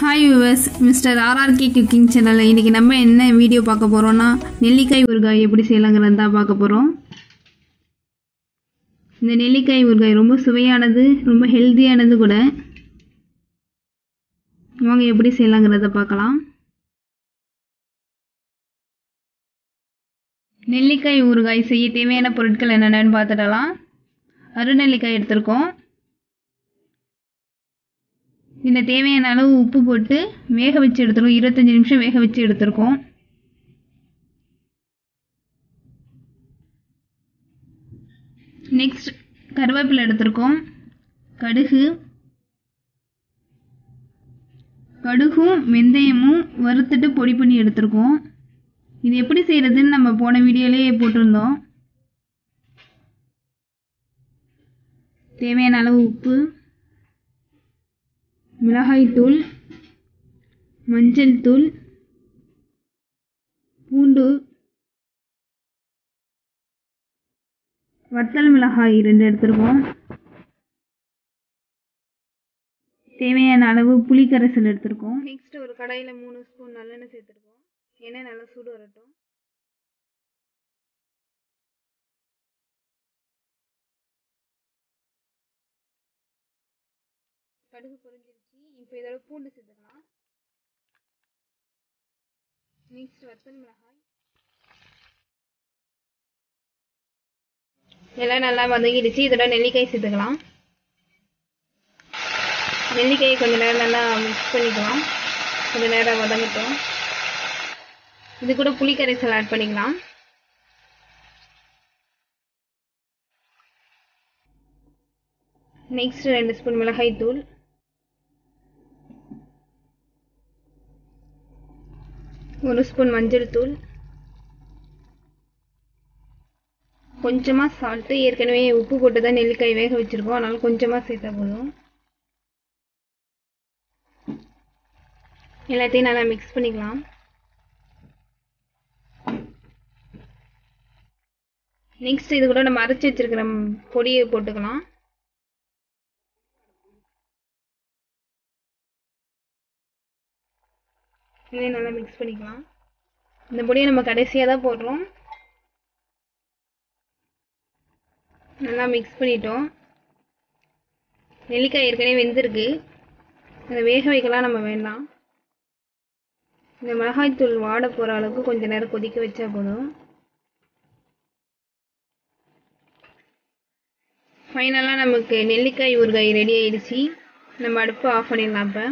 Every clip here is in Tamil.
hi yours mister RRK cooking சேனலில் இன்றைக்கி நம்ம என்ன வீடியோ பார்க்க போகிறோன்னா நெல்லிக்காய் ஊறுகாய் எப்படி செய்யலாங்கிறது தான் பார்க்க போகிறோம் இந்த நெல்லிக்காய் ஊறுகாய் ரொம்ப சுவையானது ரொம்ப ஹெல்த்தியானது கூட வாங்க எப்படி செய்யலாங்கிறத பார்க்கலாம் நெல்லிக்காய் ஊறுகாய் செய்ய தேவையான பொருட்கள் என்னென்னு பார்த்துடலாம் அருநெல்லிக்காய் எடுத்திருக்கோம் இதில் தேவையான அளவு உப்பு போட்டு வேக வச்சு எடுத்துருக்கோம் இருபத்தஞ்சி நிமிஷம் வேக வச்சு எடுத்துருக்கோம் நெக்ஸ்ட் கருவேப்பிலை எடுத்திருக்கோம் கடுகு கடுகும் வெந்தயமும் வறுத்துட்டு பொடி பண்ணி எடுத்திருக்கோம் இது எப்படி செய்கிறதுன்னு நம்ம போன வீடியோலேயே போட்டிருந்தோம் தேவையான அளவு உப்பு மிளகாய்த்தூள் மஞ்சள் தூள் பூண்டு வத்தல் மிளகாய் ரெண்டு எடுத்துருக்கோம் தேவையான அளவு புளிக்கரைசல் எடுத்திருக்கோம் நெக்ஸ்ட் ஒரு கடாயில் மூணு ஸ்பூன் நல்லெண்ணெய் சேர்த்துருக்கோம் எண்ணெய் நல்லா சூடு வரட்டும் கடுகு பொரிஞ்சிருச்சு இப்போ இதோட பூண்டு சேர்த்துக்கலாம் நெக்ஸ்ட் வத்தல் மிளகாய் எல்லாம் நல்லா வதங்கிடுச்சு இதோட நெல்லிக்காய் சேர்த்துக்கலாம் நெல்லிக்காயை கொஞ்சம் நேரம் நல்லா மிக்ஸ் பண்ணிக்கலாம் கொஞ்சம் நேரம் வதங்கட்டும் இது கூட புளி கரைசல் ஆட் பண்ணிக்கலாம் நெக்ஸ்ட் ரெண்டு ஸ்பூன் மிளகாய் தூள் ஒரு ஸ்பூன் மஞ்சள் தூள் கொஞ்சமாக சால்ட்டு ஏற்கனவே உப்பு போட்டு தான் நெல்லிக்காய் வேக வச்சுருக்கோம் அதனால் கொஞ்சமாக சேர்த்தா போதும் எல்லாத்தையும் நல்லா மிக்ஸ் பண்ணிக்கலாம் நெக்ஸ்ட் இது கூட நம்ம அரைச்சி வச்சிருக்கிற பொடியை போட்டுக்கலாம் இதையும் நல்லா மிக்ஸ் பண்ணிக்கலாம் இந்த பொடியை நம்ம கடைசியாக தான் போடுறோம் நல்லா மிக்ஸ் பண்ணிட்டோம் நெல்லிக்காய் ஏற்கனவே வெந்திருக்கு அதை வேக வைக்கலாம் நம்ம வேண்டாம் இந்த மிளகாய்த்தூள் வாட போகிற அளவுக்கு கொஞ்சம் நேரம் கொதிக்க வச்சா போதும் ஃபைனலாக நமக்கு நெல்லிக்காய் ஊறுகாய் ரெடி ஆயிடுச்சு நம்ம அடுப்பு ஆஃப் பண்ணிடலாம் இப்போ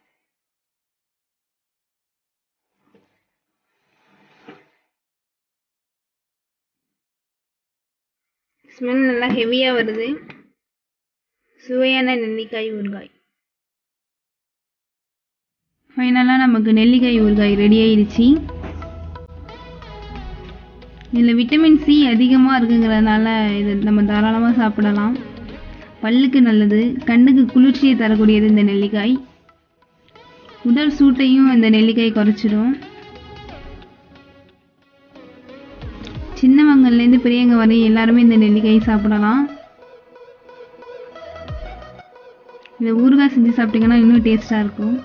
ஸ்மெல் நல்லா ஹெவியாக வருது சுவையான நெல்லிக்காய் ஊறுகாய் ஃபைனலாக நமக்கு நெல்லிக்காய் ஊறுகாய் ரெடி ஆயிடுச்சு இதில் விட்டமின் சி அதிகமாக இருக்குங்கிறதுனால இது நம்ம தாராளமாக சாப்பிடலாம் பல்லுக்கு நல்லது கண்ணுக்கு குளிர்ச்சியை தரக்கூடியது இந்த நெல்லிக்காய் உடல் சூட்டையும் இந்த நெல்லிக்காய் குறைச்சிடும் சின்னவங்கள்லேருந்து பெரியவங்க வரை எல்லாருமே இந்த நெல்லிக்காய் சாப்பிடலாம் இந்த ஊறுகாய் செஞ்சு சாப்பிட்டீங்கன்னா இன்னும் டேஸ்ட்டாக இருக்கும்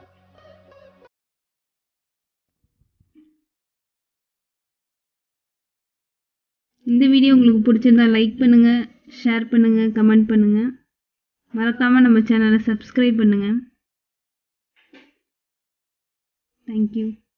இந்த வீடியோ உங்களுக்கு பிடிச்சிருந்தா லைக் பண்ணுங்கள் ஷேர் பண்ணுங்கள் கமெண்ட் பண்ணுங்கள் மறக்காமல் நம்ம சேனலை சப்ஸ்கிரைப் பண்ணுங்கள் தேங்க்யூ